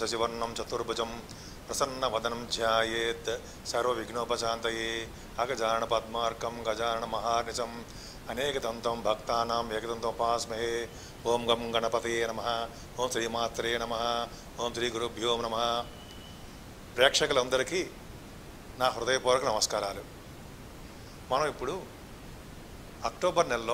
శశివర్ణం చతుర్భుజం ప్రసన్నవదనం ధ్యాయేత్ సర్వవిఘ్నోపశాంతయే అగజాన పద్మార్కం గజాన మహానిశం అనేకదంతం భక్తానాం ఏకదంతం ఉపాస్మహే ఓం గం గణపతయే నమ ఓం శ్రీమాత్రే నమ ఓం శ్రీ గురుభ్యో నమ ప్రేక్షకులందరికీ నా హృదయపూర్వక నమస్కారాలు మనం ఇప్పుడు అక్టోబర్ నెలలో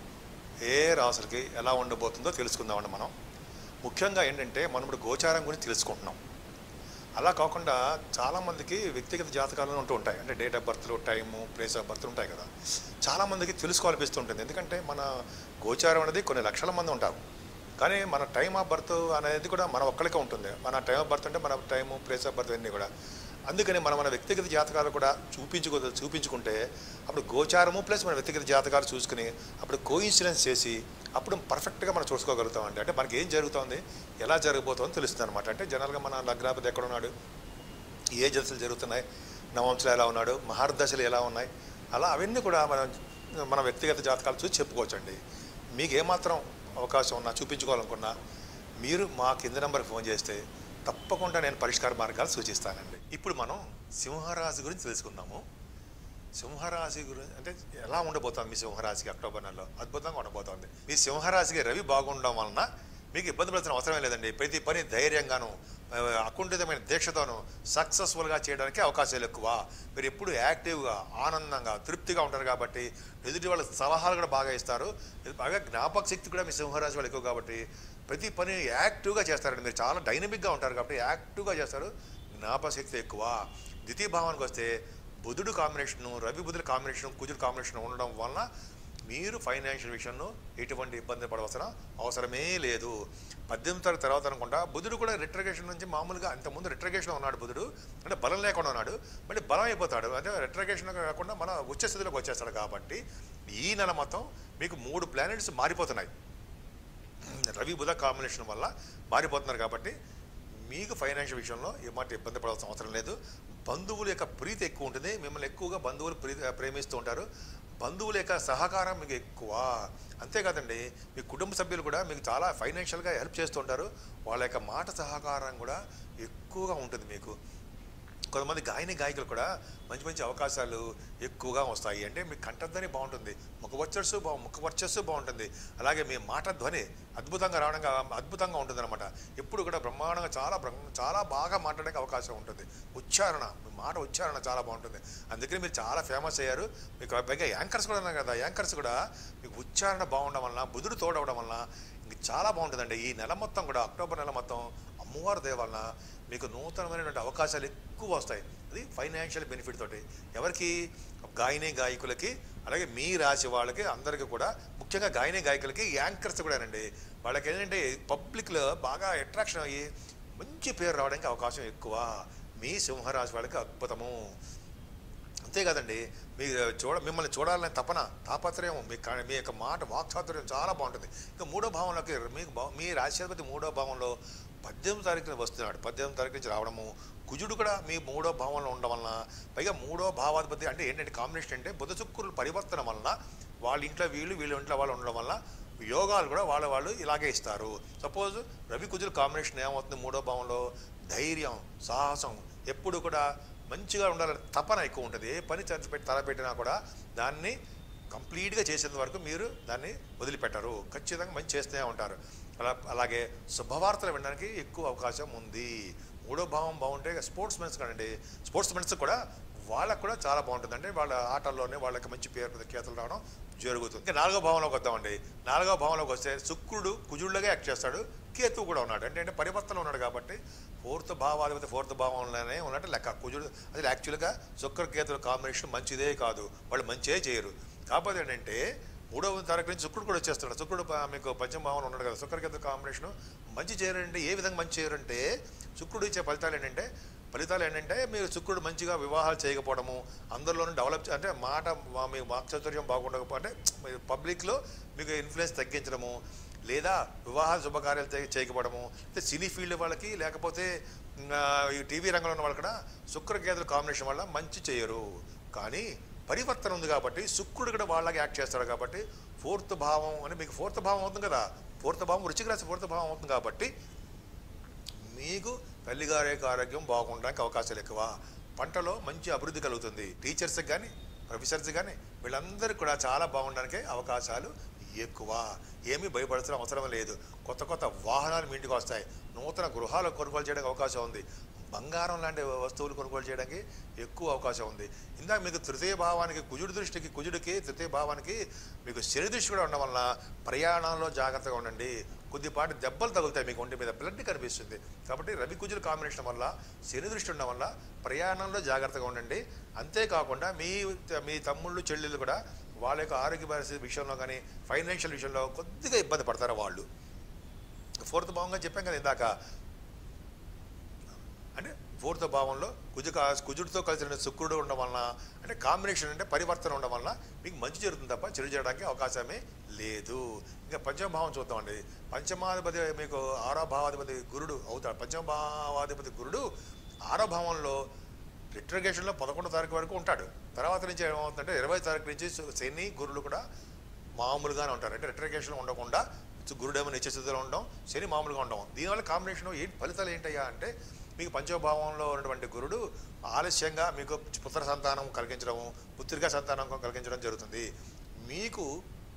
ఏ రాసులకి ఎలా ఉండబోతుందో తెలుసుకుందామండి మనం ముఖ్యంగా ఏంటంటే మనం ఇప్పుడు గోచారం గురించి తెలుసుకుంటున్నాం అలా కాకుండా చాలామందికి వ్యక్తిగత జాతకాలు ఉంటూ ఉంటాయి అంటే డేట్ ఆఫ్ బర్త్లు టైము ప్లేస్ ఆఫ్ బర్త్ ఉంటాయి కదా చాలామందికి తెలుసుకోవాలనిపిస్తుంటుంది ఎందుకంటే మన గోచారం అనేది కొన్ని లక్షల మంది ఉంటారు కానీ మన టైం ఆఫ్ బర్త్ అనేది కూడా మన ఒక్కరికే ఉంటుంది మన టైం ఆఫ్ బర్త్ అంటే మన టైము ప్లేస్ ఆఫ్ బర్త్ అన్నీ కూడా అందుకని మనం మన వ్యక్తిగత జాతకాలు కూడా చూపించుకో చూపించుకుంటే అప్పుడు గోచారము ప్లస్ మన వ్యక్తిగత జాతకాలు చూసుకుని అప్పుడు కోయిన్సిడెన్స్ చేసి అప్పుడు పర్ఫెక్ట్గా మనం చూసుకోగలుగుతామండి అంటే మనకి ఏం జరుగుతోంది ఎలా జరగబోతుందో తెలుస్తుంది అనమాట అంటే జనరల్గా మన లగ్నాపతి ఎక్కడ ఉన్నాడు ఏ దశలు జరుగుతున్నాయి నవంశలు ఎలా ఉన్నాడు మహర్దశలు ఎలా ఉన్నాయి అలా అవన్నీ కూడా మనం మన వ్యక్తిగత జాతకాలు చూసి చెప్పుకోవచ్చండి మీకు ఏమాత్రం అవకాశం ఉన్నా చూపించుకోవాలనుకున్నా మీరు మా కింద నెంబర్కి ఫోన్ చేస్తే తప్పకుండా నేను పరిష్కార మార్గాలు సూచిస్తానండి ఇప్పుడు మనం సింహరాశి గురించి తెలుసుకుందాము సింహరాశి గురించి అంటే ఎలా ఉండబోతోంది మీ సింహరాశికి అక్టోబర్ నెలలో అద్భుతంగా ఉండబోతోంది మీ సింహరాశికి రవి బాగుండడం వలన మీకు ఇబ్బంది పడాల్సిన అవసరమే లేదండి ప్రతి పని ధైర్యంగాను ఆ, అకుంఠితమైన దీక్షతోనూ సక్సెస్ఫుల్గా చేయడానికి అవకాశాలు ఎక్కువ మీరు ఎప్పుడు యాక్టివ్గా ఆనందంగా తృప్తిగా ఉంటారు కాబట్టి ఎదుటి వాళ్ళ సలహాలు కూడా బాగా ఇస్తారు ఇది బాగా జ్ఞాపక శక్తి కూడా మీ సింహరాశి వాళ్ళు ఎక్కువ కాబట్టి ప్రతి పని యాక్టివ్గా చేస్తారండి మీరు చాలా డైనమిక్గా ఉంటారు కాబట్టి యాక్టివ్గా చేస్తారు జ్ఞాపక శక్తి ఎక్కువ ద్వితీయ భావానికి వస్తే బుధుడు కాంబినేషను రవి బుధుడు కాంబినేషన్ కుజుడు కాంబినేషన్ ఉండడం వలన మీరు ఫైనాన్షియల్ విషయంలో ఎటువంటి ఇబ్బంది పడవలసిన అవసరమే లేదు పద్దెనిమిది తరగతి తర్వాత అనుకుంటా బుధుడు కూడా రిట్రగేషన్ నుంచి మామూలుగా అంతకుముందు రిట్రగేషన్లో ఉన్నాడు బుధుడు అంటే బలం లేకుండా ఉన్నాడు మళ్ళీ బలం అయిపోతాడు అంటే రిట్రగేషన్ కాకుండా మన ఉచ్చ స్థితిలోకి వచ్చేస్తాడు కాబట్టి ఈ నెల మొత్తం మీకు మూడు ప్లానెట్స్ మారిపోతున్నాయి రవి బుధ కాంబినేషన్ వల్ల మారిపోతున్నారు కాబట్టి మీకు ఫైనాన్షియల్ విషయంలో ఏమాటి ఇబ్బంది పడాల్సిన అవసరం లేదు బంధువుల యొక్క ప్రీతి ఎక్కువ ఉంటుంది మిమ్మల్ని ఎక్కువగా బంధువులు ప్రీతి ప్రేమిస్తూ ఉంటారు బంధువుల యొక్క సహకారం మీకు ఎక్కువ అంతేకాదండి మీ కుటుంబ సభ్యులు కూడా మీకు చాలా ఫైనాన్షియల్గా హెల్ప్ చేస్తూ ఉంటారు వాళ్ళ యొక్క మాట సహకారం కూడా ఎక్కువగా ఉంటుంది మీకు కొంతమంది గాయని గాయకులు కూడా మంచి మంచి అవకాశాలు ఎక్కువగా వస్తాయి అంటే మీ కంఠధ్వని బాగుంటుంది ముఖ వర్చస్సు బా ముఖ వర్చస్సు బాగుంటుంది అలాగే మీ మాట ధ్వని అద్భుతంగా రావడంగా అద్భుతంగా ఉంటుంది అనమాట ఎప్పుడు కూడా బ్రహ్మాండంగా చాలా బ్రహ్మ చాలా బాగా మాట్లాడడానికి అవకాశం ఉంటుంది ఉచ్చారణ మీ మాట ఉచ్చారణ చాలా బాగుంటుంది అందుకని మీరు చాలా ఫేమస్ అయ్యారు మీకు పైగా యాంకర్స్ కూడా ఉన్నారు కదా యాంకర్స్ కూడా మీకు ఉచ్చారణ బాగుండడం వలన బుధుడు తోడవడం వలన ఇంక చాలా బాగుంటుందండి ఈ నెల మొత్తం కూడా అక్టోబర్ నెల మొత్తం అమ్మవారి దయ వలన మీకు నూతనమైనటువంటి అవకాశాలు ఎక్కువ వస్తాయి అది ఫైనాన్షియల్ బెనిఫిట్ తోటి ఎవరికి గాయని గాయకులకి అలాగే మీ రాశి వాళ్ళకి అందరికీ కూడా ముఖ్యంగా గాయని గాయకులకి యాంకర్స్ కూడానండి వాళ్ళకి ఏంటంటే పబ్లిక్లో బాగా అట్రాక్షన్ అయ్యి మంచి పేరు రావడానికి అవకాశం ఎక్కువ మీ సింహరాశి వాళ్ళకి అద్భుతము అంతేకాదండి మీ చూడ మిమ్మల్ని చూడాలనే తపన తాపత్రయం మీ కా- మీ యొక్క మాట వాక్చాతుర్యం చాలా బాగుంటుంది ఇంకా మూడో భావంలోకి మీకు భా- మీ రాశ్యాధిపతి మూడో భావంలో పద్దెనిమిది తారీఖున వస్తున్నాడు పద్దెనిమిది తారీఖు నుంచి రావడము కుజుడు కూడా మీ మూడో భావంలో ఉండడం వలన పైగా మూడో భావాధిపతి అంటే ఏంటంటే కాంబినేషన్ అంటే బుధ శుక్రుల పరివర్తన వలన వాళ్ళ ఇంట్లో వీళ్ళు వీళ్ళ ఇంట్లో వాళ్ళు ఉండడం వల్ల యోగాలు కూడా వాళ్ళ వాళ్ళు ఇలాగే ఇస్తారు సపోజ్ రవి కుజుల కాంబినేషన్ ఏమవుతుంది మూడో భావంలో ధైర్యం సాహసం ఎప్పుడు కూడా మంచిగా ఉండాలని తపన ఎక్కువ ఉంటుంది ఏ పని పెట్టి తలపెట్టినా కూడా దాన్ని కంప్లీట్గా చేసేంత వరకు మీరు దాన్ని వదిలిపెట్టరు ఖచ్చితంగా మంచి చేస్తూనే ఉంటారు అలా అలాగే శుభవార్తలు వినడానికి ఎక్కువ అవకాశం ఉంది మూడో భావం బాగుంటే స్పోర్ట్స్ మెన్స్ కానండి స్పోర్ట్స్ మెన్స్ కూడా వాళ్ళకు కూడా చాలా బాగుంటుంది అంటే వాళ్ళ ఆటల్లోనే వాళ్ళకి మంచి పేరు ప్రఖ్యాతులు రావడం జరుగుతుంది ఇంకా నాలుగో భావంలోకి వద్దామండి నాలుగో భావంలోకి వస్తే శుక్రుడు కుజుళ్ళగా యాక్ట్ చేస్తాడు కేతువు కూడా ఉన్నాడు అంటే అంటే పరివర్తన ఉన్నాడు కాబట్టి ఫోర్త్ భావాధిపతి ఫోర్త్ భావంలోనే ఉన్నట్టు లెక్క కుజుడు అసలు యాక్చువల్గా శుక్ర కేతుల కాంబినేషన్ మంచిదే కాదు వాళ్ళు మంచిదే చేయరు కాకపోతే ఏంటంటే మూడవ తారీఖు నుంచి శుక్రుడు కూడా వచ్చేస్తున్నాడు శుక్రుడు ప- మీకు పంచమ భావంలో ఉన్నాడు కదా శుక్రకేతు కాంబినేషన్ మంచి చేయరంటే ఏ విధంగా మంచి చేయరంటే శుక్రుడు ఇచ్చే ఫలితాలు ఏంటంటే ఫలితాలు ఏంటంటే మీరు శుక్రుడు మంచిగా వివాహాలు చేయకపోవడము అందరిలోనూ డెవలప్ చే- అంటే మాట వా- మీ వాక్చాతుర్యం బాగుండకపోతే అంటే మీరు పబ్లిక్లో మీకు ఇన్ఫ్లుయెన్స్ తగ్గించడము లేదా వివాహ శుభకార్యాలు చే- చేయకపోవడము లేదా సినీ ఫీల్డ్ వాళ్ళకి లేకపోతే ఆ, ఈ టీవీ రంగంలో ఉన్న వాళ్ళు కూడా శుక్రకేతుల కాంబినేషన్ వల్ల మంచి చేయరు కానీ పరివర్తన ఉంది కాబట్టి శుక్రుడు కూడా వాళ్ళకి యాక్ట్ చేస్తాడు కాబట్టి ఫోర్త్ భావం అని మీకు ఫోర్త్ భావం అవుతుంది కదా ఫోర్త్ భావం వృచ్చిక రాశి ఫోర్త్ భావం అవుతుంది కాబట్టి మీకు తల్లిగారికి ఆరోగ్యం బాగుండడానికి అవకాశాలు ఎక్కువ పంటలో మంచి అభివృద్ధి కలుగుతుంది టీచర్స్కి కానీ ప్రొఫెసర్స్ కానీ వీళ్ళందరికీ కూడా చాలా బాగుండడానికి అవకాశాలు ఎక్కువ ఏమీ భయపడాల్సిన అవసరం లేదు కొత్త కొత్త వాహనాలు మీ ఇంటికి వస్తాయి నూతన గృహాలు కొనుగోలు చేయడానికి అవకాశం ఉంది బంగారం లాంటి వస్తువులు కొనుగోలు చేయడానికి ఎక్కువ అవకాశం ఉంది ఇందాక మీకు తృతీయ భావానికి కుజుడి దృష్టికి కుజుడికి తృతీయ భావానికి మీకు శని దృష్టి కూడా ఉండడం వలన ప్రయాణంలో జాగ్రత్తగా ఉండండి కొద్దిపాటి దెబ్బలు తగులుతాయి మీకు ఒంటి మీద బ్లడ్ కనిపిస్తుంది కాబట్టి రవి కుజుల కాంబినేషన్ వల్ల శని దృష్టి ఉండడం వల్ల ప్రయాణంలో జాగ్రత్తగా ఉండండి అంతేకాకుండా మీ మీ తమ్ముళ్ళు చెల్లెళ్ళు కూడా వాళ్ళ యొక్క ఆరోగ్య పరిస్థితి విషయంలో కానీ ఫైనాన్షియల్ విషయంలో కొద్దిగా ఇబ్బంది పడతారు వాళ్ళు ఫోర్త్ భావంగా చెప్పాం కదా ఇందాక అంటే ఫోర్త్ భావంలో కుజు కా- కుజుడితో కలిసిన శుక్రుడు ఉండడం వలన అంటే కాంబినేషన్ అంటే పరివర్తన ఉండడం వలన మీకు మంచి జరుగుతుంది తప్ప చెడు చేయడానికి అవకాశమే లేదు ఇంకా పంచమ భావం చూద్దామండి పంచమాధిపతి మీకు ఆరో భావాధిపతి గురుడు అవుతాడు పంచమ భావాధిపతి గురుడు ఆరో భావంలో రిట్రిగేషన్లో పదకొండో తారీఖు వరకు ఉంటాడు తర్వాత నుంచి ఏమవుతుందంటే ఇరవై తారీఖు నుంచి శని గురులు కూడా మామూలుగానే ఉంటారు అంటే రిట్రిగేషన్ ఉండకుండా గురుడేమో నిత్యస్థితిలో ఉండడం శని మామూలుగా ఉండడం దీనివల్ల కాంబినేషన్ ఏంటి ఫలితాలు ఏంటయ్యా అంటే మీకు పంచభావంలో ఉన్నటువంటి గురుడు ఆలస్యంగా మీకు పుత్ర సంతానం కలిగించడము పుత్రికా సంతానం కలిగించడం జరుగుతుంది మీకు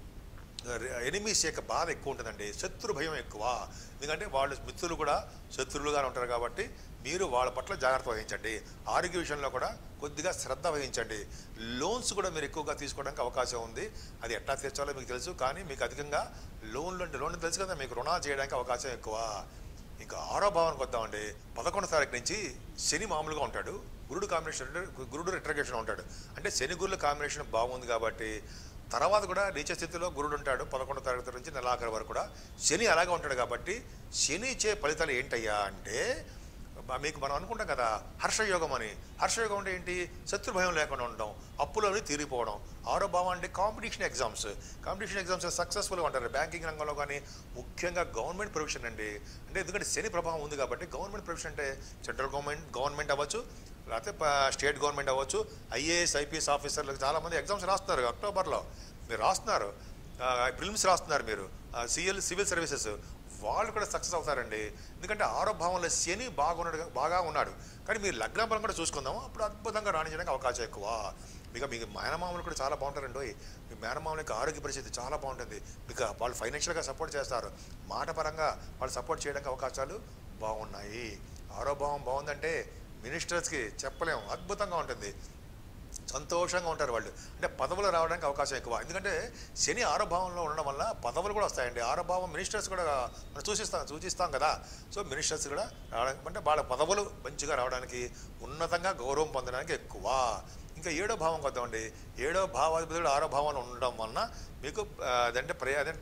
ఎనిమీస్ యొక్క బాధ ఎక్కువ ఉంటుందండి శత్రు భయం ఎక్కువ ఎందుకంటే వాళ్ళు మిత్రులు కూడా శత్రువులుగానే ఉంటారు కాబట్టి మీరు వాళ్ళ పట్ల జాగ్రత్త వహించండి ఆరోగ్య విషయంలో కూడా కొద్దిగా శ్రద్ధ వహించండి లోన్స్ కూడా మీరు ఎక్కువగా తీసుకోవడానికి అవకాశం ఉంది అది ఎట్లా తీర్చాలో మీకు తెలుసు కానీ మీకు అధికంగా లోన్లు అంటే లోన్ తెలుసు కదా మీకు రుణాలు చేయడానికి అవకాశం ఎక్కువ ఇంకా ఆరో భావానికి వద్దామండి పదకొండో తారీఖు నుంచి శని మామూలుగా ఉంటాడు గురుడు కాంబినేషన్ అంటే గురుడు రిట్రగేషన్ ఉంటాడు అంటే శని గురుల కాంబినేషన్ బాగుంది కాబట్టి తర్వాత కూడా నీచ స్థితిలో గురుడు ఉంటాడు పదకొండో తరగతి నుంచి నెలాఖరు వరకు కూడా శని అలాగే ఉంటాడు కాబట్టి శని ఇచ్చే ఫలితాలు ఏంటయ్యా అంటే మ- మీకు మనం అనుకుంటాం కదా హర్షయోగం అని హర్షయోగం అంటే ఏంటి శత్రు భయం లేకుండా ఉండడం అప్పులోని తీరిపోవడం ఆరో భావం అంటే కాంపిటీషన్ ఎగ్జామ్స్ కాంపిటీషన్ ఎగ్జామ్స్ సక్సెస్ఫుల్గా ఉంటారు బ్యాంకింగ్ రంగంలో కానీ ముఖ్యంగా గవర్నమెంట్ ప్రొఫెషన్ అండి అంటే ఎందుకంటే శని ప్రభావం ఉంది కాబట్టి గవర్నమెంట్ ప్రొఫెషన్ అంటే సెంట్రల్ గవర్నమెంట్ గవర్నమెంట్ అవ్వచ్చు లేకపోతే ప- స్టేట్ గవర్నమెంట్ అవ్వచ్చు ఐఏఎస్ ఐపీఎస్ ఆఫీసర్లకు చాలామంది ఎగ్జామ్స్ రాస్తున్నారు అక్టోబర్లో మీరు రాస్తున్నారు ప్రిలిమ్స్ రాస్తున్నారు మీరు సిఎల్ సివిల్ సర్వీసెస్ వాళ్ళు కూడా సక్సెస్ అవుతారండి ఎందుకంటే ఆరో భావంలో శని బాగున్నాడు బాగా ఉన్నాడు కానీ మీరు లగ్న బలం కూడా చూసుకుందాం అప్పుడు అద్భుతంగా రాణించడానికి అవకాశం ఎక్కువ మీకు మీకు మేనమామలు కూడా చాలా బాగుంటారండి ఓయ్. మీ మేనమామల యొక్క ఆరోగ్య పరిస్థితి చాలా బాగుంటుంది మీకు వాళ్ళు ఫైనాన్షియల్గా సపోర్ట్ చేస్తారు మాట పరంగా వాళ్ళు సపోర్ట్ చేయడానికి అవకాశాలు బాగున్నాయి ఆరో భావం బాగుందంటే మినిస్టర్స్కి చెప్పలేం అద్భుతంగా ఉంటుంది సంతోషంగా ఉంటారు వాళ్ళు అంటే పదవులు రావడానికి అవకాశం ఎక్కువ ఎందుకంటే శని ఆరోభావంలో ఉండడం వల్ల పదవులు కూడా వస్తాయండి ఆరోభావం మినిస్టర్స్ కూడా మనం సూచిస్తాం సూచిస్తాం కదా సో మినిస్టర్స్ కూడా రావడానికి అంటే వాళ్ళ పదవులు మంచిగా రావడానికి ఉన్నతంగా గౌరవం పొందడానికి ఎక్కువ ఇంకా ఏడో భావం కొద్దామండి ఏడో భావాధిపతుడు ఆరో భావంలో ఉండడం వలన మీకు ఆ, అదంటే ప్రయా అదే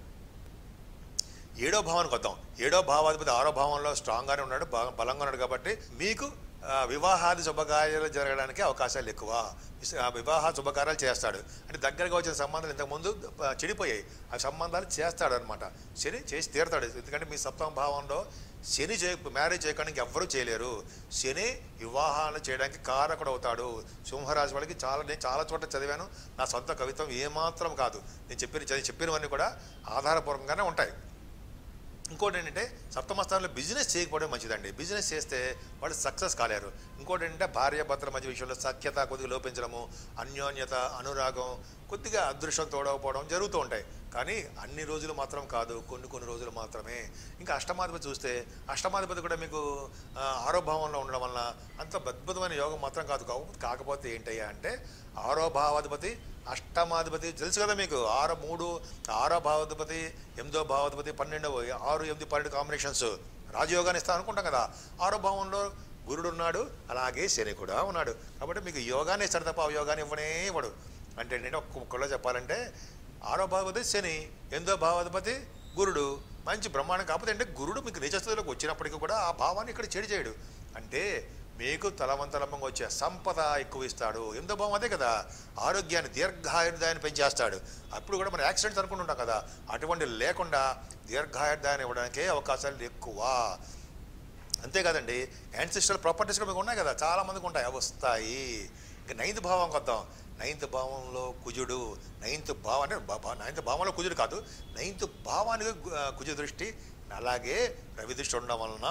ఏడో భావానికి వద్దాం ఏడో భావాధిపతి ఆరో భావంలో స్ట్రాంగ్గానే ఉన్నాడు బా- బలంగా ఉన్నాడు కాబట్టి మీకు ఆ, వివాహాది శుభకార్యాలు జరగడానికి అవకాశాలు ఎక్కువ విస- ఆ, వివాహ శుభకార్యాలు చేస్తాడు అంటే దగ్గరగా వచ్చిన సంబంధాలు ఇంతకుముందు ఆ, చెడిపోయాయి ఆ సంబంధాలు చేస్తాడు అనమాట శని చేసి తీరుతాడు ఎందుకంటే మీ సప్తమ భావంలో శని చే మ్యారేజ్ చేయడానికి ఎవ్వరూ చేయలేరు శని వివాహాలు చేయడానికి కారకుడు అవుతాడు సింహరాశి వాళ్ళకి చాలా నేను చాలా చోట్ల చదివాను నా సొంత కవిత్వం ఏమాత్రం కాదు నేను చెప్పిన చదివి చెప్పినవన్నీ కూడా ఆధారపూర్వకంగానే ఉంటాయి ఇంకోటి ఏంటంటే సప్తమ స్థానంలో బిజినెస్ చేయకపోవడం మంచిదండి బిజినెస్ చేస్తే వాళ్ళు సక్సెస్ కాలేరు ఇంకోటి ఏంటంటే భార్య భర్తల మధ్య విషయంలో సఖ్యత కొద్దిగా లోపించడము అన్యోన్యత అనురాగం కొద్దిగా అదృష్టం తోడవపోవడం జరుగుతూ ఉంటాయి కానీ అన్ని రోజులు మాత్రం కాదు కొన్ని కొన్ని రోజులు మాత్రమే ఇంకా అష్టమాధిపతి చూస్తే అష్టమాధిపతి కూడా మీకు ఆ, ఆరో భావంలో ఉండడం వలన అంత అద్భుతమైన యోగం మాత్రం కాదు కావు- కాకపోతే ఏంటయ్యా అంటే ఆరో భావాధిపతి అష్టమాధిపతి తెలుసు కదా మీకు ఆరో మూడు ఆరో భావాధిపతి ఎనిమిదో భావాధిపతి పన్నెండవ ఆరు ఎనిమిది పన్నెండు కాంబినేషన్స్ రాజయోగాన్ని ఇస్తా అనుకుంటాం కదా ఆరో భావంలో గురుడు ఉన్నాడు అలాగే శని కూడా ఉన్నాడు కాబట్టి మీకు యోగాన్ని ఇస్తాడు తప్ప యోగాన్ని ఇవ్వనే ఇవ్వడు అంటే నేను ఒక్కొక్కలో చెప్పాలంటే ఆరో భావాధిపతి శని ఎనిమిదో భావాధిపతి గురుడు మంచి బ్రహ్మాండం కాకపోతే అంటే గురుడు మీకు నిజస్థితిలోకి వచ్చినప్పటికీ కూడా ఆ భావాన్ని ఇక్కడ చెడు చేయడు అంటే మీకు తలవంతలంగా వచ్చే సంపద ఎక్కువ ఇస్తాడు ఎంతో భావం అదే కదా ఆరోగ్యాన్ని దీర్ఘాయుర్దాయాన్ని పెంచేస్తాడు అప్పుడు కూడా మనం యాక్సిడెంట్స్ అనుకుంటుంటాం కదా అటువంటి లేకుండా దీర్ఘాయుర్దాయాన్ని ఇవ్వడానికే అవకాశాలు ఎక్కువ అంతేకాదండి యాన్సిస్టల్ ప్రాపర్టీస్ కూడా మీకు ఉన్నాయి కదా చాలా మందికి ఉంటాయి అవి వస్తాయి ఇంకా నైన్త్ భావంకి వద్దాం నైన్త్ భావంలో కుజుడు నైన్త్ భావం అంటే బా- బా- నైన్త్ భావంలో కుజుడు కాదు నైన్త్ భావానికి గు- ఆ, కుజ దృష్టి అలాగే రవి దృష్టి ఉండడం వలన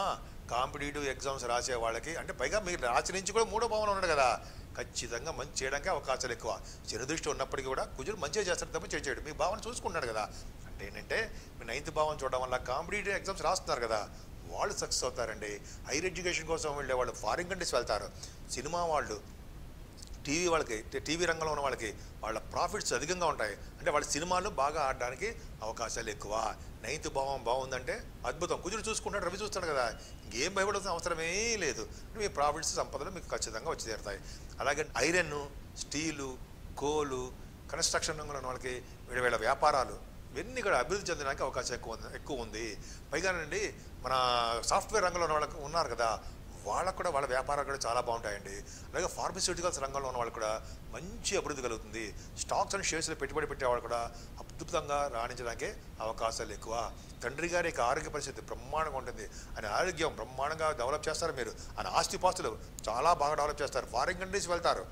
కాంపిటేటివ్ ఎగ్జామ్స్ రాసే వాళ్ళకి అంటే పైగా మీరు రాసి నుంచి కూడా మూడో భావన ఉన్నాడు కదా ఖచ్చితంగా మంచి చేయడానికి అవకాశాలు ఎక్కువ శని దృష్టి ఉన్నప్పటికీ కూడా కుజుడు మంచిగా చేస్తాడు తప్ప చెడు చేయడు మీ భావన చూసుకుంటాడు కదా అంటే ఏంటంటే మీ నైన్త్ భావం చూడడం వల్ల కాంపిటేటివ్ ఎగ్జామ్స్ రాస్తున్నారు కదా వాళ్ళు సక్సెస్ అవుతారండి హైయర్ ఎడ్యుకేషన్ కోసం వెళ్ళే వాళ్ళు ఫారిన్ కంట్రీస్ వెళ్తారు సినిమా వాళ్ళు టీవీ వాళ్ళకి టీ- టీవీ రంగంలో ఉన్న వాళ్ళకి వాళ్ళ ప్రాఫిట్స్ అధికంగా ఉంటాయి అంటే వాళ్ళ సినిమాలు బాగా ఆడడానికి అవకాశాలు ఎక్కువ నైన్త్ భావం బాగుందంటే అద్భుతం కుజుడు చూసుకుంటాడు రవి చూస్తాడు కదా ఇంకేం భయపడాల్సిన అవసరమే లేదు అంటే మీ ప్రాఫిట్స్ సంపదలు మీకు ఖచ్చితంగా వచ్చి తీరుతాయి అలాగే ఐరన్ స్టీలు కోలు కన్స్ట్రక్షన్ రంగంలో ఉన్న వాళ్ళకి వీళ్ళ వీళ్ళ వ్యాపారాలు ఇవన్నీ కూడా అభివృద్ధి చెందడానికి అవకాశం ఎక్కువ ఉంది ఎక్కువ ఉంది పైగానండి మన సాఫ్ట్వేర్ రంగంలో ఉన్న వాళ్ళకి ఉన్నారు కదా వాళ్ళకు కూడా వాళ్ళ వ్యాపారాలు కూడా చాలా బాగుంటాయండి అలాగే ఫార్మస్యూటికల్స్ రంగంలో ఉన్న వాళ్ళు కూడా మంచి అభివృద్ధి కలుగుతుంది స్టాక్స్ అండ్ షేర్స్లో పెట్టుబడి పెట్టే వాళ్ళు కూడా అద్భుతంగా రాణించడానికి అవకాశాలు ఎక్కువ తండ్రి గారి యొక్క ఆరోగ్య పరిస్థితి బ్రహ్మాండంగా ఉంటుంది ఆయన ఆరోగ్యం బ్రహ్మాండంగా డెవలప్ చేస్తారు మీరు ఆయన ఆస్తిపాస్తులు చాలా బాగా డెవలప్ చేస్తారు ఫారిన్ కంట్రీస్ వెళ్తారు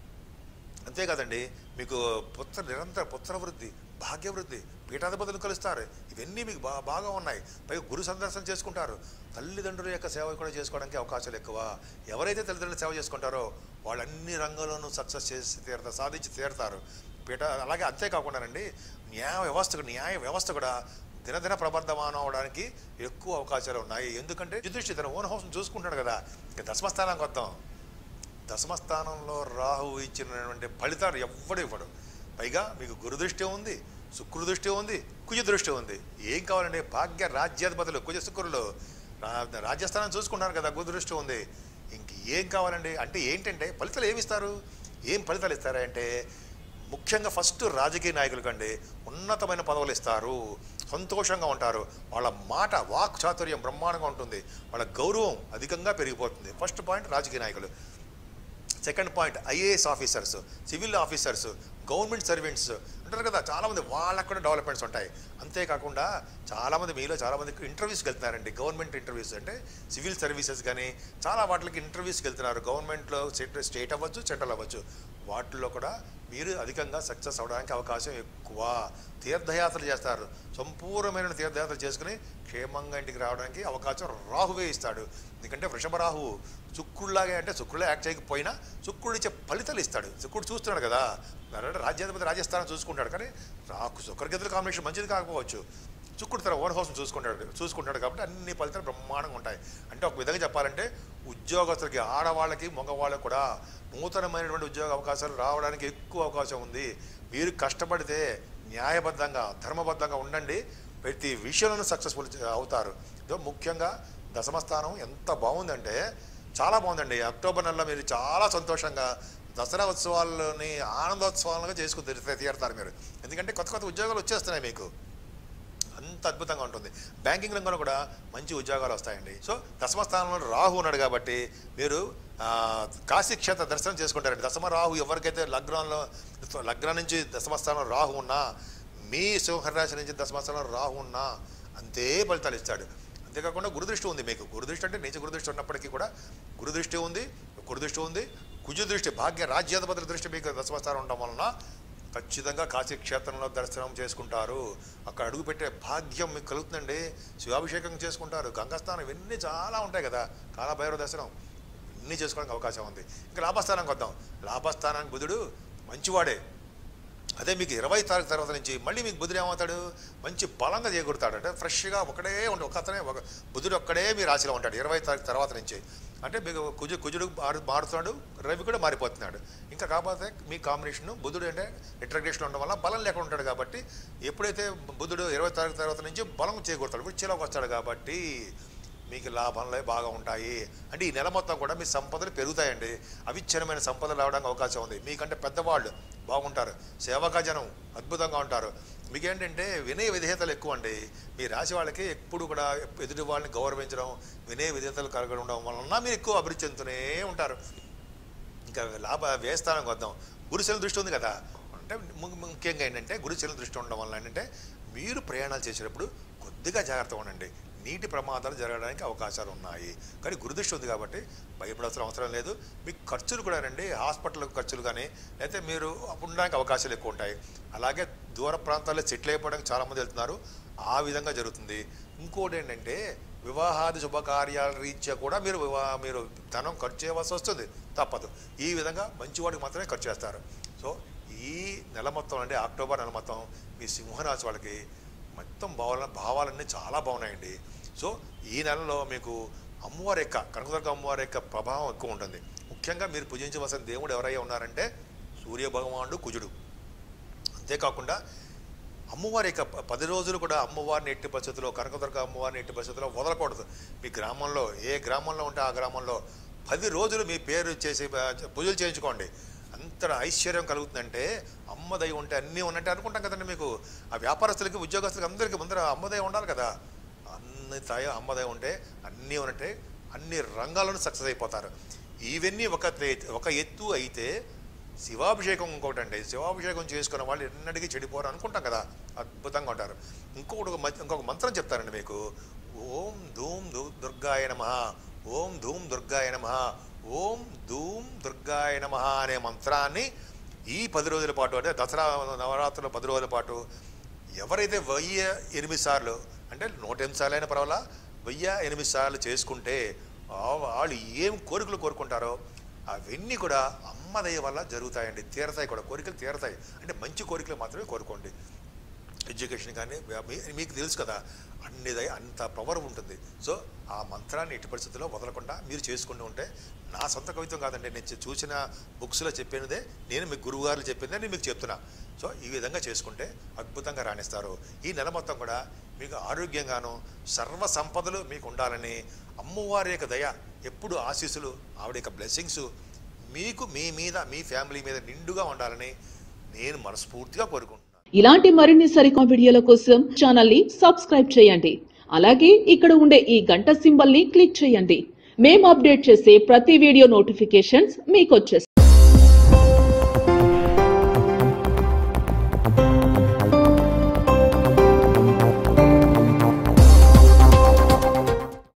అంతేకాదండి మీకు పుత్ర నిరంతర పుత్ర వృద్ధి భాగ్యవృద్ధి పీఠాధిపతులు కలుస్తారు ఇవన్నీ మీకు బా బాగా ఉన్నాయి పైగా గురు సందర్శన చేసుకుంటారు తల్లిదండ్రుల యొక్క సేవ కూడా చేసుకోవడానికి అవకాశాలు ఎక్కువ ఎవరైతే తల్లిదండ్రుల సేవ చేసుకుంటారో వాళ్ళు అన్ని రంగంలోనూ సక్సెస్ చేసి తీరుతారు సాధించి తీరుతారు పీఠ అలాగే అంతేకాకుండానండి న్యాయ వ్యవస్థ న్యాయ వ్యవస్థ కూడా దినదిన ప్రబద్ధమానం అవడానికి ఎక్కువ అవకాశాలు ఉన్నాయి ఎందుకంటే యుధిష్ఠి తన ఓన్ హౌస్ని చూసుకుంటాడు కదా ఇక దశమస్థానానికి వద్దాం దశమస్థానంలో రాహు ఇచ్చినటువంటి ఫలితాలు ఎవ్వడు ఇవ్వడు పైగా మీకు గురు దృష్టి ఉంది శుక్రు దృష్టి ఉంది కుజ దృష్టి ఉంది ఏం కావాలండి భాగ్య రాజ్యాధిపతులు కుజ శుక్రులు రా- రాజ్యస్థానం చూసుకుంటున్నారు కదా గురు దృష్టి ఉంది ఇంక ఏం కావాలండి అంటే ఏంటంటే ఫలితాలు ఏమి ఇస్తారు ఏం ఫలితాలు ఇస్తారంటే ముఖ్యంగా ఫస్ట్ రాజకీయ నాయకులు కండి ఉన్నతమైన పదవులు ఇస్తారు సంతోషంగా ఉంటారు వాళ్ళ మాట వాక్ చాతుర్యం బ్రహ్మాండంగా ఉంటుంది వాళ్ళ గౌరవం అధికంగా పెరిగిపోతుంది ఫస్ట్ పాయింట్ రాజకీయ నాయకులు second point IAS officers civil officers government servants అంటారు కదా చాలామంది వాళ్ళకు కూడా డెవలప్మెంట్స్ ఉంటాయి అంతేకాకుండా చాలామంది మీలో చాలామంది ఇంటర్వ్యూస్కి వెళ్తున్నారండి గవర్నమెంట్ ఇంటర్వ్యూస్ అంటే సివిల్ సర్వీసెస్ కానీ చాలా వాటికి ఇంటర్వ్యూస్కి వెళ్తున్నారు గవర్నమెంట్లో స్టేట్ స్టేట్ అవ్వచ్చు సెంట్రల్ అవ్వచ్చు వాటిల్లో కూడా మీరు అధికంగా సక్సెస్ అవడానికి అవకాశం ఎక్కువ తీర్థయాత్రలు చేస్తారు సంపూర్ణమైన తీర్థయాత్రలు చేసుకుని క్షేమంగా ఇంటికి రావడానికి అవకాశం రాహువే ఇస్తాడు ఎందుకంటే వృషభ రాహువు శుక్రుడిలాగే అంటే శుక్రుడే యాక్ట్ చేయకపోయినా శుక్రుడు ఇచ్చే ఫలితాలు ఇస్తాడు శుక్రుడు చూస్తున్నాడు కదా అంటే రాజ్యాధిపతి రాజస్థానం చూసుకుంటాడు కానీ రాకు శుక్రగతుల కాంబినేషన్ మంచిది కాకపోవచ్చు శుక్రుడు తన ఓన్ హౌస్ని చూసుకుంటాడు చూసుకుంటాడు కాబట్టి అన్ని ఫలితాలు బ్రహ్మాండంగా ఉంటాయి అంటే ఒక విధంగా చెప్పాలంటే ఉద్యోగస్తులకి ఆడవాళ్ళకి మగవాళ్ళకి కూడా నూతనమైనటువంటి ఉద్యోగ అవకాశాలు రావడానికి ఎక్కువ అవకాశం ఉంది మీరు కష్టపడితే న్యాయబద్ధంగా ధర్మబద్ధంగా ఉండండి ప్రతి విషయంలోనూ సక్సెస్ఫుల్ అవుతారు ఇదో ముఖ్యంగా దశమస్థానం ఎంత బాగుందంటే చాలా బాగుందండి అక్టోబర్ నెలలో మీరు చాలా సంతోషంగా దసరా ఉత్సవాలని ఆనందోత్సవాలుగా చేసుకుని తీరు- తీరుతారు మీరు ఎందుకంటే కొత్త కొత్త ఉద్యోగాలు వచ్చేస్తున్నాయి మీకు అంత అద్భుతంగా ఉంటుంది బ్యాంకింగ్ రంగంలో కూడా మంచి ఉద్యోగాలు వస్తాయండి సో దశమ స్థానంలో రాహు ఉన్నాడు కాబట్టి మీరు ఆ, కాశీ క్షేత్ర దర్శనం చేసుకుంటారండి దశమ రాహు ఎవరికైతే లగ్నంలో లగ్నం నుంచి దశమ స్థానంలో రాహు ఉన్నా మీ సింహరాశి నుంచి దశమ స్థానంలో రాహు ఉన్నా అంతే ఫలితాలు ఇస్తాడు అంతేకాకుండా గురుదృష్టి ఉంది మీకు గురుదృష్టి అంటే నీచ గురుదృష్టి ఉన్నప్పటికీ కూడా గురుదృష్టి ఉంది గురుదృష్టి ఉంది కుజు దృష్టి భాగ్య రాజ్యాధిపతుల దృష్టి మీకు దశమస్థానం ఉండడం వలన ఖచ్చితంగా కాశీ క్షేత్రంలో దర్శనం చేసుకుంటారు అక్కడ అడుగుపెట్టే భాగ్యం మీకు కలుగుతుందండి శివాభిషేకం చేసుకుంటారు గంగాస్నానం ఇవన్నీ చాలా ఉంటాయి కదా కాలభైరవ దర్శనం ఇవన్నీ చేసుకోవడానికి అవకాశం ఉంది ఇంకా లాభస్థానానికి వద్దాం లాభస్థానానికి బుధుడు మంచివాడే అదే మీకు ఇరవై తారీఖు తర్వాత నుంచి మళ్ళీ మీకు బుధుడు ఏమవుతాడు మంచి బలంగా చేకూరుతాడు అంటే ఫ్రెష్గా ఒకడే ఉండి ఒకతనే ఒక బుధుడు ఒక్కడే మీ రాశిలో ఉంటాడు ఇరవై తారీఖు తర్వాత నుంచి అంటే మీకు కుజు కుజుడు మారు మారుతున్నాడు రవి కూడా మారిపోతున్నాడు ఇంకా కాకపోతే మీ కాంబినేషన్ బుధుడు అంటే రిట్రగ్రేషన్ ఉండడం వల్ల బలం లేకుండా ఉంటాడు కాబట్టి ఎప్పుడైతే బుధుడు ఇరవై తారీఖు తర్వాత నుంచి బలం చేకూరుతాడు వృచ్చిలోకి వస్తాడు కాబట్టి మీకు లాభాలే బాగా ఉంటాయి అంటే ఈ నెల మొత్తం కూడా మీ సంపదలు పెరుగుతాయండి అవిచ్ఛిన్నమైన సంపదలు రావడానికి అవకాశం ఉంది మీకంటే పెద్దవాళ్ళు బాగుంటారు సేవకా జనం అద్భుతంగా ఉంటారు మీకేంటంటే వినయ విధేయతలు ఎక్కువ అండి మీ రాశి వాళ్ళకి ఎప్పుడు కూడా ఎదుటి వాళ్ళని గౌరవించడం వినయ విధేయతలు కలగడం ఉండడం వలన మీరు ఎక్కువ అభివృద్ధి చెందుతూనే ఉంటారు ఇంకా లాభ వ్యయస్థానానికి వద్దాం గురుశల దృష్టి ఉంది కదా అంటే ము- ముఖ్యంగా ఏంటంటే గురుశల దృష్టి ఉండడం వల్ల ఏంటంటే మీరు ప్రయాణాలు చేసేటప్పుడు కొద్దిగా జాగ్రత్తగా ఉండండి నీటి ప్రమాదాలు జరగడానికి అవకాశాలు ఉన్నాయి కానీ గురుదృష్టి ఉంది కాబట్టి భయపడాల్సిన అవసరం లేదు మీకు ఖర్చులు కూడా రండి హాస్పిటల్ ఖర్చులు కానీ అయితే మీరు ఉండడానికి అవకాశాలు ఎక్కువ ఉంటాయి అలాగే దూర ప్రాంతాల్లో సెటిల్ అయిపోవడానికి చాలామంది వెళ్తున్నారు ఆ విధంగా జరుగుతుంది ఇంకోటి ఏంటంటే వివాహాది శుభకార్యాల రీత్యా కూడా మీరు వివా మీరు ధనం ఖర్చు చేయవలసి వస్తుంది తప్పదు ఈ విధంగా మంచివాడికి మాత్రమే ఖర్చు చేస్తారు సో ఈ నెల మొత్తం అంటే అక్టోబర్ నెల మొత్తం మీ సింహరాశి వాళ్ళకి మొత్తం భావాల భావాలన్నీ చాలా బాగున్నాయండి సో ఈ నెలలో మీకు అమ్మవారి యొక్క కనకదుర్గ అమ్మవారి యొక్క ప్రభావం ఎక్కువ ఉంటుంది ముఖ్యంగా మీరు పూజించవలసిన దేవుడు ఎవరయ్యా ఉన్నారంటే సూర్య భగవానుడు కుజుడు అంతేకాకుండా అమ్మవారి యొక్క ప- పది రోజులు కూడా అమ్మవారిని ఎట్టి పరిస్థితుల్లో కనకదుర్గ అమ్మవారిని ఎట్టి పరిస్థితుల్లో వదలకూడదు మీ గ్రామంలో ఏ గ్రామంలో ఉంటే ఆ గ్రామంలో పది రోజులు మీ పేరు చేసి ఆ, పూజలు చేయించుకోండి అంత ఐశ్వర్యం కలుగుతుందంటే అమ్మదయ ఉంటే అన్నీ ఉన్నట్టే అనుకుంటాం కదండి మీకు ఆ వ్యాపారస్తులకి ఉద్యోగస్తులకి అందరికీ ముందర అమ్మదయ ఉండాలి కదా అన్ని దయ అమ్మదయ ఉంటే అన్నీ ఉన్నట్టే అన్ని రంగాల్లోనూ సక్సెస్ అయిపోతారు ఇవన్నీ ఒక తే- ఒక ఎత్తు అయితే శివాభిషేకం ఇంకొకటి అండి శివాభిషేకం చేసుకున్న వాళ్ళు ఎన్నటికీ చెడిపోరు అనుకుంటాం కదా అద్భుతంగా ఉంటారు ఇంకొకటి ఒక మ- ఇంకొక మంత్రం చెప్తారండి మీకు ఓం ధూమ్ ధూ దుర్గాయ నమ ఓం ధూమ్ దుర్గాయ నమ ఓం ధూమ్ దుర్గాయ నమ అనే మంత్రాన్ని ఈ పది రోజుల పాటు అంటే దసరా నవరాత్రుల పది రోజుల పాటు ఎవరైతే వెయ్యి ఎనిమిది సార్లు అంటే నూట ఎనిమిది సార్లు అయినా పర్వాలా వెయ్యి ఎనిమిది సార్లు చేసుకుంటే ఆ వాళ్ళు ఏం కోరికలు కోరుకుంటారో అవన్నీ కూడా అమ్మదయ వల్ల జరుగుతాయండి తీరతాయి కూడా కోరికలు తీరతాయి అంటే మంచి కోరికలు మాత్రమే కోరుకోండి ఎడ్యుకేషన్ కానీ మీ- మీకు తెలుసు కదా అన్ని దయ అంత పవర్ ఉంటుంది సో ఆ మంత్రాన్ని ఎట్టి పరిస్థితుల్లో వదలకుండా మీరు చేసుకుంటూ ఉంటే నా సొంత కవిత్వం కాదండి నేను చూ- చూసిన బుక్స్లో చెప్పినదే నేను మీ గురువుగారు చెప్పిందే నేను మీకు చెప్తున్నా సో ఈ విధంగా చేసుకుంటే అద్భుతంగా రాణిస్తారు ఈ నెల మొత్తం కూడా మీకు ఆరోగ్యంగాను సర్వ సంపదలు మీకు ఉండాలని అమ్మవారి యొక్క దయ ఎప్పుడు ఆశీస్సులు ఆవిడ యొక్క బ్లెస్సింగ్స్ మీకు మీ మీద మీ ఫ్యామిలీ మీద నిండుగా ఉండాలని నేను మనస్ఫూర్తిగా కోరుకుంటున్నాను ఇలాంటి మరిన్ని సరికొత్త వీడియోల కోసం ఛానల్ ని సబ్స్క్రైబ్ చేయండి అలాగే ఇక్కడ ఉండే ఈ గంట సింబల్ ని క్లిక్ చేయండి మేము అప్డేట్ చేసే ప్రతి వీడియో నోటిఫికేషన్స్ మీకు వచ్చేస్తాయి